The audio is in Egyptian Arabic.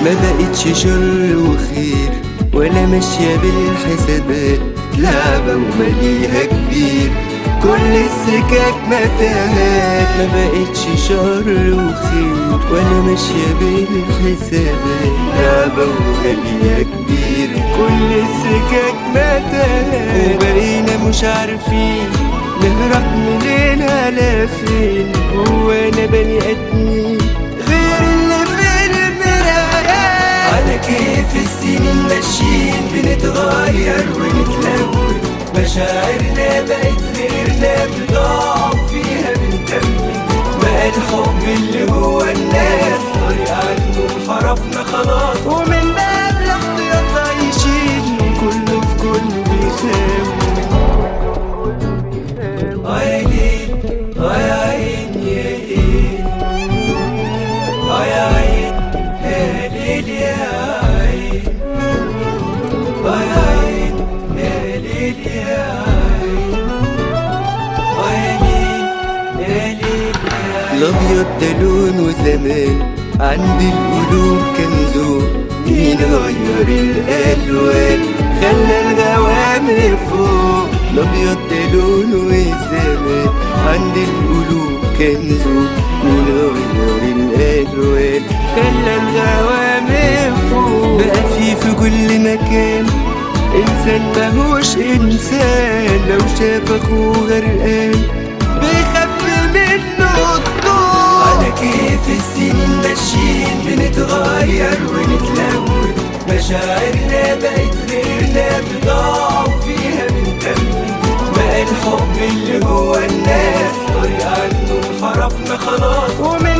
ما بقتش شر وخير ولا ماشية بالحسابات لعبة ومليها كبير كل السكك متاهات ما بقتش شر وخير ولا ماشية بالحسابات لعبة ومليها كبير كل السكك متاهات وبقينا مش عارفين نهرب مننا لفين هو انا بني ادمين غير اللي في المرايات على كيف السنين ماشيين بنتغير ونتلون مشاعرنا بقت غيرنا بضعف فيها بنكمل بقى الحب اللي جوا الناس طريق عنه انحرفنا خلاص ومن باب الاحتياط عايشين وكله في كله بيخاف عيني عين يا ليل عين يا ليل يا عين عين يا ليل يا عين يا ليل يا الابيض ده لون وزمان عند القلوب كان ذوق مين غير الالوان خلى الغوامق فوق الابيض ده لون وزمان عند القلوب كان ذوق مين غير الالوان خلى الغوامق فوق بقى في في كل مكان انسان ماهوش انسان لو شاف اخوه غرقان بيخبي منه الطول على كيف السنين ماشيين بنتغير ونتلون مشاعرنا بقت غيرنا بضعف فيها بنكمل بقى الحب اللي جوا الناس طريق عنه انحرفنا خلاص ومن